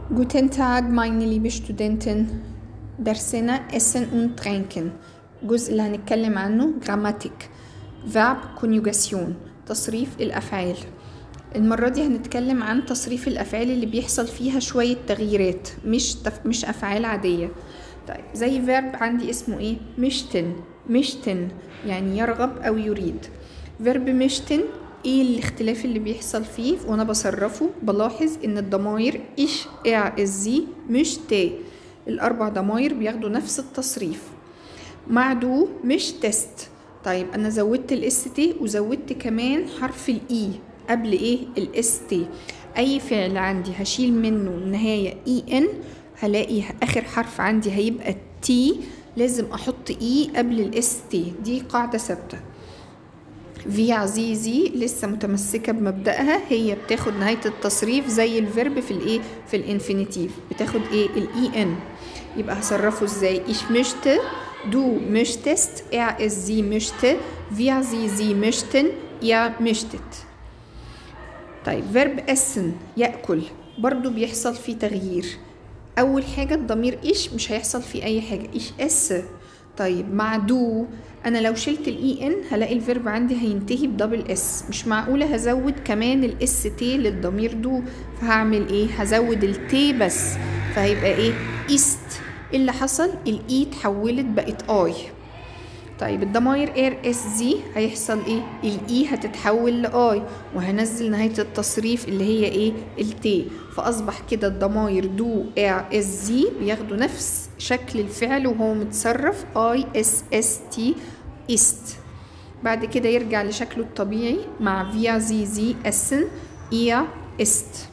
Guten Tag, meine liebe Studentin. درسنا Essen und Trinken. الجزء اللي هنتكلم عنه Grammatik. Verb Conjugation. تصريف الأفعال. المرة دي هنتكلم عن تصريف الأفعال اللي بيحصل فيها شوية تغييرات مش تف... مش أفعال عادية. طيب زي فيرب عندي اسمه ايه؟ مشتن مشتن يعني يرغب أو يريد. فيرب مشتن ايه الاختلاف اللي بيحصل فيه وانا بصرفه بلاحظ ان الضماير ايش اع الزي مش تي الاربع ضماير بياخدوا نفس التصريف مع دو مش تست طيب انا زودت الاس تي وزودت كمان حرف الاي قبل ايه الاس تي اي فعل عندي هشيل منه النهايه اي ان هلاقي اخر حرف عندي هيبقى تي لازم احط اي قبل الاس تي دي قاعده ثابته في عزيزي لسه متمسكة بمبدأها هي بتاخد نهاية التصريف زي الفيرب في الايه في الانفينيتيف بتاخد ايه الاي ان يبقى هصرفه ازاي ich möchte du möchtest er es sie möchte wir sie sie möchten ihr möchtet طيب فيرب essen يأكل برضو بيحصل فيه تغيير أول حاجة الضمير إيش مش هيحصل فيه أي حاجة إيش اس طيب مع دو انا لو شلت الاي ان هلاقي الفيرب عندي هينتهي بدبل اس مش معقوله هزود كمان الاس تي للضمير دو فهعمل ايه هزود التي بس فهيبقى ايه ايست ايه اللي حصل الاي اتحولت بقت اي طيب الضماير ار اس زي هيحصل ايه الاي هتتحول لاي وهنزل نهايه التصريف اللي هي ايه التي فاصبح كده الضماير دو ار اس زي بياخدوا نفس شكل الفعل وهو متصرف اي اس اس تي است بعد كده يرجع لشكله الطبيعي مع فيا زي زي اسن ايا است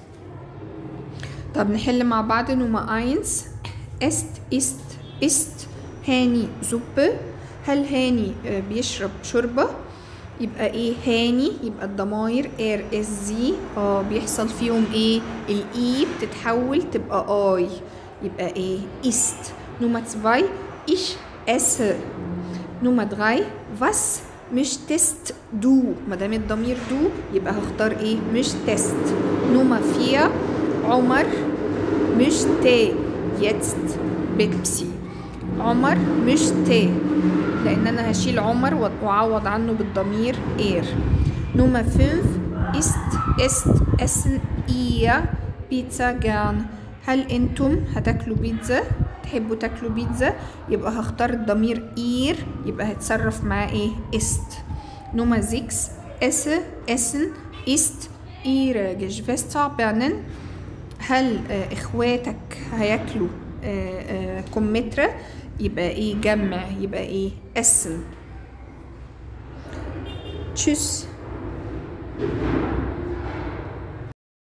طب نحل مع بعض نوما اينز است است است هاني زوبه هل هاني بيشرب شوربة يبقى ايه هاني يبقى الضماير ار اس زي اه بيحصل فيهم ايه الاي بتتحول تبقى اي يبقى ايه است نوما 2 ich esse نوما 3 was möchtest du ما دام الضمير دو يبقى هختار ايه مش تست نوما 4 عمر möchte jetzt بيبسي عمر مش تي لان انا هشيل عمر واعوض عنه بالضمير اير نوما فينف است است اسن ايا بيتزا جان هل انتم هتاكلوا بيتزا تحبوا تاكلوا بيتزا يبقى هختار الضمير اير يبقى هتصرف معاه ايه است نوما زيكس اس اسن است ihre Geschwister bernen هل اخواتك هياكلوا كمثرى يبقى ايه جمع يبقى ايه اسم تشوس